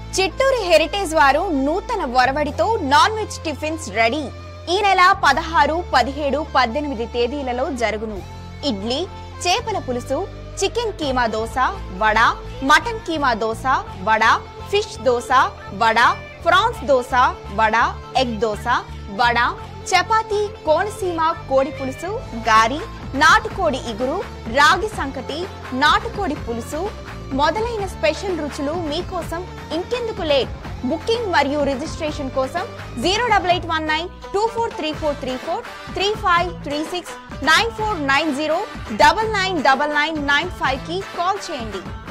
చిట్టూరు హెరిటేజ్ వారు నూతన ఒరవడితో నాన్ వెజ్ టిఫిన్స్ రెడీ ఈ నెల పదహారు పదిహేడు పద్దెనిమిది తేదీలలో జరుగును ఇడ్లీ చేపల పులుసు chicken keema dosa vada mutton keema dosa vada fish dosa vada prawns dosa vada egg dosa vada chapati Konaseema కోడి పులుసు గారి నాటుకోడి ఇగురు రాగి సంకటి నాటుకోడి పులుసు మొదలైన స్పెషల్ రుచులు మీకోసం ఇంకెందుకు లేట్ బుకింగ్ మరియు రిజిస్ట్రేషన్ కోసం zero double eight one nine two four three four three four three five three six nine four nine zero double nine double nine nine five కి కాల్ చేయండి